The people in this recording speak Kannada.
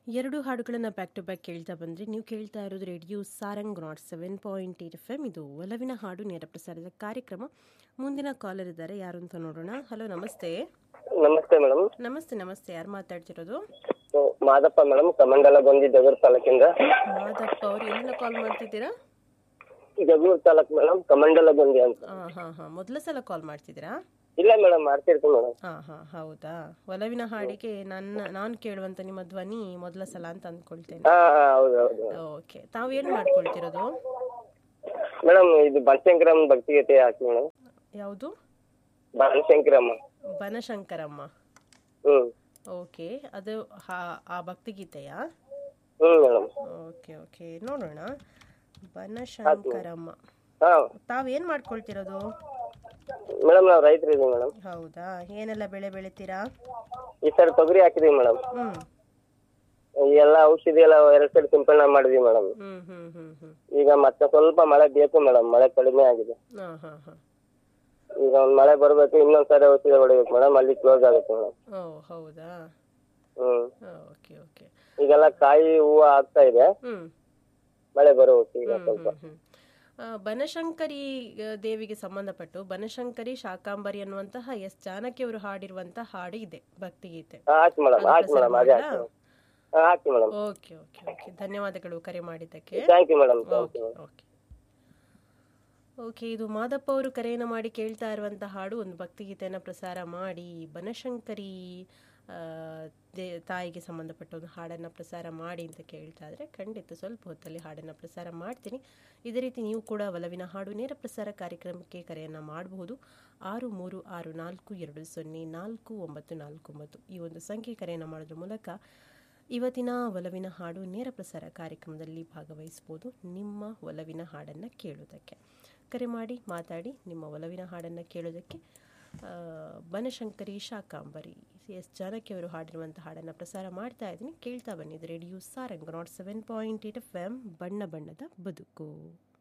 ಎರಡು ಹಾಡುಗಳನ್ನು ಬ್ಯಾಕ್ ಟು ಬ್ಯಾಕ್ ಕೇಳ್ತಾ ಬಂದರೆ ನೀವು ಕೇಳ್ತಾ ಇರೋದು radio Sarang nought seven point eight F M ಇದು ಒಲವಿನ ಹಾಡು ನೇರ ಪ್ರಸಾರದ ಕಾರ್ಯಕ್ರಮ ಮುಂದಿನ ಕಾಲರ್ ಇದ್ದಾರೆ ಯಾರು ಅಂತ ನೋಡೋಣ ಹಲೋ ನಮಸ್ತೆ ನಮಸ್ತೆ ಮೇಡಮ್ ನಮಸ್ತೆ ನಮಸ್ತೆ ಯಾರು ಮಾತಾಡ್ತಿರೋದು ಮಾದಪ್ಪ ಮೇಡಮ್ ಕಮಂಡಲಗೊಂದಿ ಜಗೂರ್ ತಾಲೂಕಿಂದ ಮಾದಪ್ಪ ಅವ್ರು ಎಲ್ಲಿಂದ ಕಾಲ್ ಮಾಡ್ತಿದ್ದೀರಾ ಜಗೂರ್ ತಾಲೂಕ್ ಮೇಡಮ್ ಕಮಂಡಲಗೊಂದಿ ಅಂತ ಹಾಂ ಹಾಂ ಹಾಂ ಮೊದಲ ಸಲ ಕಾಲ್ ಮಾಡ್ತಿದ್ದೀರಾ ಇಲ್ಲ ಮೇಡಮ್ ಮಾಡ್ತಿರ್ತೀನಿ ಮೇಡಮ್ ಹಾಂ ಹಾಂ ಹೌದಾ ಒಲವಿನ ಹಾಡಿಗೆ ನನ್ನ ನಾನು ಕೇಳುವಂಥ ನಿಮ್ಮ ಧ್ವನಿ ಮೊದಲ ಸಲ ಅಂತ ಅಂದ್ಕೊಳ್ತೇನೆ ಹಾ ಹಾ ಹೌದು ಹೌದು ಓಕೆ ತಾವೇನು ಮಾಡ್ಕೊಳ್ತಿರೋದು ಮೇಡಮ್ ಇದು ಬನಶಂಕರಮ್ಮ ಭಕ್ತಿಗೀತೆ ಹಾಕಿ ಮೇಡಮ್ ಯಾವುದು ಬನಶಂಕರಮ್ಮ ಬನಶಂಕರಮ್ಮ ಹ್ಮ್ ಓಕೆ ಅದು ಹಾ- ಆ ಭಕ್ತಿಗೀತೆಯಾ ಹ್ಮ್ ಮೇಡಮ್ ಓಕೆ ಓಕೆ ನೋಡೋಣ ಬನಶಂಕರಮ್ಮ ಹಾ ತಾವೇನು ಮಾಡ್ಕೊಳ್ತಿರೋದು ಮೇಡಮ್ ನಾವು ರೈತರು ಇದೀವಿ ಮೇಡಮ್ ಹೌದಾ ಏನೆಲ್ಲ ಬೆಳೆ ಬೆಳಿತೀರಾ ಈ ಸರಿ ತೊಗರಿ ಹಾಕಿದೀವಿ ಮೇಡಮ್ ಹ್ಞೂ ಎಲ್ಲ ಔಷಧಿ ಎಲ್ಲ ಎರಡ್ ಸರಿ ಸಿಂಪಡಣೆ ಮಾಡಿದ್ವಿ ಮೇಡಮ್ ಹ್ಞೂ ಹ್ಞೂ ಹ್ಞೂ ಹ್ಞೂ ಈಗ ಮತ್ತೆ ಸ್ವಲ್ಪ ಮಳೆ ಬೇಕು ಮೇಡಮ್ ಮಳೆ ಕಡಿಮೆ ಆಗಿದೆ ಹಾಂ ಹಾಂ ಹಾಂ ಈಗ ಒಂದ್ ಮಳೆ ಬರ್ಬೇಕು ಇನ್ನೊಂದ್ ಸರಿ ಔಷಧಿ ಹೊಡಿಬೇಕು ಮೇಡಮ್ ಅಲ್ಲಿ ಕ್ಲೋಸ್ ಆಗುತ್ತೆ ಮೇಡಮ್ ಓ ಹೌದಾ ಹ್ಮ್ ಓಕೆ ಓಕೆ ಈಗೆಲ್ಲ ಕಾಯಿ ಹೂವು ಆಗ್ತಾ ಇದೆ ಹ್ಞೂ ಮಳೆ ಬರಬೇಕು ಈಗ ಹ್ಮ್, ಸ್ವಲ್ಪ ಹ್ಮ್, ಹ್ಮ್. ಆ, ಬನಶಂಕರಿ ಆ, ದೇವಿಗೆ ಸಂಬಂಧಪಟ್ಟು ಬನಶಂಕರಿ ಶಾಕಾಂಬರಿ ಅನ್ನುವಂತಹ ಎಸ್ ಜಾನಕಿ ಅವರು ಹಾಡಿರುವಂತಹ ಹಾಡು ಇದೆ ಭಕ್ತಿಗೀತೆ ಹಾ, ಹಾಕಿ ಮೇಡಮ್ ಅದು ಹಾಕಿ ಪ್ರಸಾರ ಮೇಡಮ್ ಅದೇ ಮಾಡ್ಲಾ? ಹಾಕಿ ಹಾ, ಹಾಕಿ ಮೇಡಮ್ ಓಕೆ ಓಕೆ ಓಕೆ ಧನ್ಯವಾದಗಳು ಕರೆ ಮಾಡಿದ್ದಕ್ಕೆ thank you madam thank okay you okay okay ಇದು ಮಾದಪ್ಪ ಅವರು ಕರೆಯನ್ನು ಮಾಡಿ ಕೇಳ್ತಾ ಇರುವಂಥ ಹಾಡು ಒಂದು ಭಕ್ತಿಗೀತೆಯನ್ನು ಪ್ರಸಾರ ಮಾಡಿ ಬನಶಂಕರಿ ಆ, ದೇ ತಾಯಿಗೆ ಸಂಬಂಧಪಟ್ಟ ಒಂದು ಹಾಡನ್ನು ಪ್ರಸಾರ ಮಾಡಿ ಅಂತ ಕೇಳ್ತಾ ಇದ್ರೆ ಖಂಡಿತ ಸ್ವಲ್ಪ ಹೊತ್ತಲ್ಲಿ ಹಾಡನ್ನು ಪ್ರಸಾರ ಮಾಡ್ತೀನಿ ಇದೇ ರೀತಿ ನೀವು ಕೂಡ ಒಲವಿನ ಹಾಡು ನೇರ ಪ್ರಸಾರ ಕಾರ್ಯಕ್ರಮಕ್ಕೆ ಕರೆಯನ್ನು ಮಾಡಬಹುದು ಆರು ಮೂರು ಆರು ನಾಲ್ಕು ಎರಡು ಸೊನ್ನೆ ನಾಲ್ಕು ಒಂಬತ್ತು ನಾಲ್ಕು ಒಂಬತ್ತು ಈ ಒಂದು ಸಂಖ್ಯೆ ಕರೆಯನ್ನು ಮಾಡೋದ್ರ ಮೂಲಕ ಇವತ್ತಿನ ಒಲವಿನ ಹಾಡು ನೇರ ಪ್ರಸಾರ ಕಾರ್ಯಕ್ರಮದಲ್ಲಿ ಭಾಗವಹಿಸ್ಬೋದು ನಿಮ್ಮ ಒಲವಿನ ಹಾಡನ್ನು ಕೇಳೋದಕ್ಕೆ ಕರೆ ಮಾಡಿ ಮಾತಾಡಿ ನಿಮ್ಮ ಒಲವಿನ ಹಾಡನ್ನು ಕೇಳೋದಕ್ಕೆ ಆ, ಬನಶಂಕರಿ ಶಾಕಾಂಬರಿ ಎಸ್ ಜಾನಕಿ ಅವರು ಹಾಡಿರುವಂಥ ಹಾಡನ್ನು ಪ್ರಸಾರ ಮಾಡ್ತಾ ಇದ್ದೀನಿ ಕೇಳ್ತಾ ಬನ್ನಿ ಇದು radio Sarang nought seven point eight F M ಬಣ್ಣ ಬಣ್ಣದ ಬದುಕು